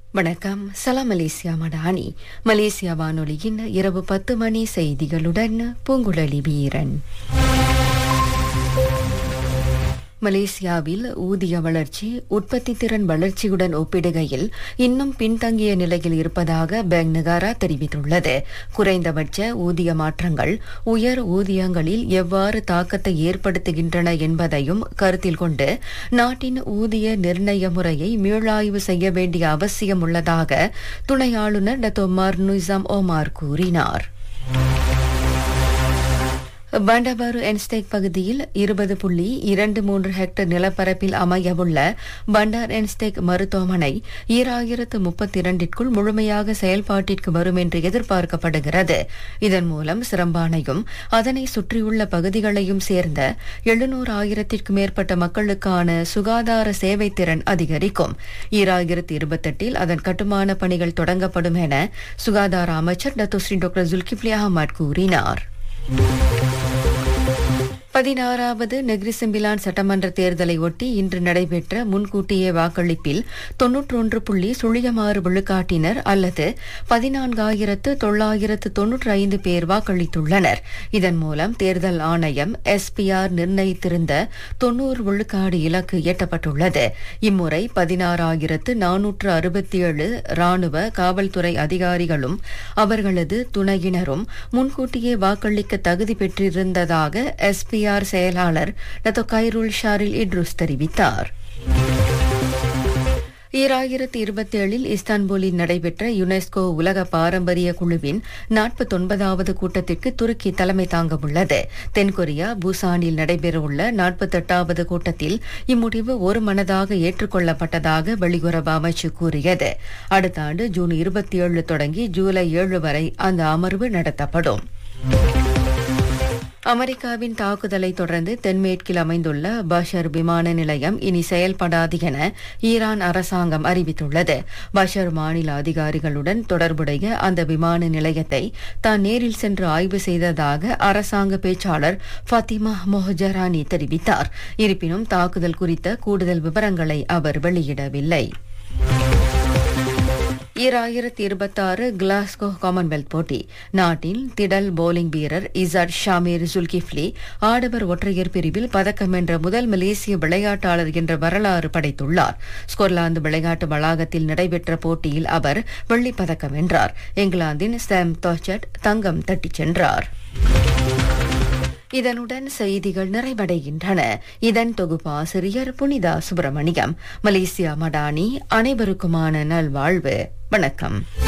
வணக்கம் சலாம் Malaysia Madani Malaysia வானொலியின் இரவு பத்து மணி செய்திகளுடன் பூங்குழலி வீரன் மலேசியாவில் ஊதிய வளர்ச்சி உற்பத்தி திறன் வளர்ச்சியுடன் ஒப்பிடுகையில் இன்னும் பின்தங்கிய நிலையில் இருப்பதாக பேங்க் நகாரா தெரிவித்துள்ளது குறைந்தபட்ச ஊதிய மாற்றங்கள் உயர் ஊதியங்களில் எவ்வாறு தாக்கத்தை ஏற்படுத்துகின்றன என்பதையும் கருத்தில் கொண்டு நாட்டின் ஊதிய நிர்ணய முறையை மீளாய்வு செய்ய வேண்டிய அவசியம் உள்ளதாக துணை ஆளுநர் டத்தோமார் நுசாம் ஓமார் கூறினார் பண்டபாரு என்ஸ்டேக் பகுதியில் இருபது புள்ளி இரண்டு மூன்று ஹெக்டேர் நிலப்பரப்பில் அமையவுள்ள பண்டார் என்ஸ்டேக் மருத்துவமனை ஈராயிரத்து முப்பத்தி இரண்டிற்குள் முழுமையாக செயல்பாட்டிற்கு வரும் என்று எதிர்பார்க்கப்படுகிறது இதன் மூலம் சிரம்பானையும் அதனை சுற்றியுள்ள பகுதிகளையும் சேர்ந்த எழுநூறு ஆயிரத்திற்கும் மேற்பட்ட மக்களுக்கான சுகாதார சேவை திறன் அதிகரிக்கும் ஈராயிரத்து இருபத்தெட்டில் அதன் கட்டுமான பணிகள் தொடங்கப்படும் என சுகாதார அமைச்சர் டத்தோஸ்ரீ டாக்டர் ஜுல்கிப்லி அகமது கூறினார் பதினாறாவது நெக்ரிசெம்பிலான் சட்டமன்ற தேர்தலை ஒட்டி இன்று நடைபெற்ற முன்கூட்டிய வாக்களிப்பில் தொன்னூற்றொன்று புள்ளி சுழியமாறு விழுக்காட்டினர் அல்லது பதினான்காயிரத்து தொள்ளாயிரத்து தொன்னூற்றி ஐந்து பேர் வாக்களித்துள்ளனர் இதன் மூலம் தேர்தல் ஆணையம் எஸ்பிஆர் நிர்ணயித்திருந்த தொன்னூறு விழுக்காடு இலக்கு எட்டப்பட்டுள்ளது இம்முறை பதினாறாயிரத்து நானூற்று அறுபத்தி ஏழு ராணுவ காவல்துறை அதிகாரிகளும் அவர்களது துணையினரும் முன்கூட்டியே வாக்களிக்க தகுதி பெற்றிருந்ததாக எஸ்பிஆர் பிஆர் செயலாளர் டத்தோ கைருல் ஷாரில் இட்ருஸ் தெரிவித்தார் ஈராயிரத்தி இருபத்தி ஏழில் இஸ்தான்புலில் நடைபெற்ற யுனெஸ்கோ உலக பாரம்பரிய குழுவின் நாற்பத்தொன்பதாவது கூட்டத்திற்கு துருக்கி தலைமை தாங்க உள்ளது தென்கொரியா பூசானில் நடைபெறவுள்ள நாற்பத்தெட்டாவது கூட்டத்தில் இம்முடிவு ஒரு மனதாக ஏற்றுக்கொள்ளப்பட்டதாக வெளியுறவு அமைச்சு கூறியது அடுத்த ஆண்டு ஜூன் இருபத்தி ஏழு தொடங்கி ஜூலை ஏழு வரை அந்த அமர்வு நடத்தப்படும் அமெரிக்காவின் தாக்குதலை தொடர்ந்து தென்மேற்கில் அமைந்துள்ள பஷர் விமான நிலையம் இனி செயல்படாது என ஈரான் அரசாங்கம் அறிவித்துள்ளது பஷர் மாநில அதிகாரிகளுடன் தொடர்புடைய அந்த விமான நிலையத்தை தான் நேரில் சென்று ஆய்வு செய்ததாக அரசாங்க பேச்சாளர் ஃபத்திமா மொஹஜரானி தெரிவித்தார் இருப்பினும் தாக்குதல் குறித்த கூடுதல் விவரங்களை அவர் வெளியிடவில்லை ஈராயிரத்தி இருபத்தாறு கிளாஸ்கோ காமன்வெல்த் போட்டி நாட்டின் திடல் போலிங் வீரர் இசாட் ஷாமீர் ஜுல்கிஃப்லி ஆடவர் ஒற்றையர் பிரிவில் பதக்கம் வென்ற முதல் மலேசிய விளையாட்டாளர் என்ற வரலாறு படைத்துள்ளார் ஸ்கொட்லாந்து விளையாட்டு வளாகத்தில் நடைபெற்ற போட்டியில் அவர் வெள்ளிப் பதக்கம் வென்றார் இங்கிலாந்தின் சாம் தோச்சட் தங்கம் தட்டிச் சென்றார் இதனுடன் செய்திகள் நிறைவடைகின்றன இதன் தொகுப்பாசிரியர் புனிதா சுப்பிரமணியம் மலேசியா மடானி அனைவருக்குமான நல்வாழ்வு வணக்கம்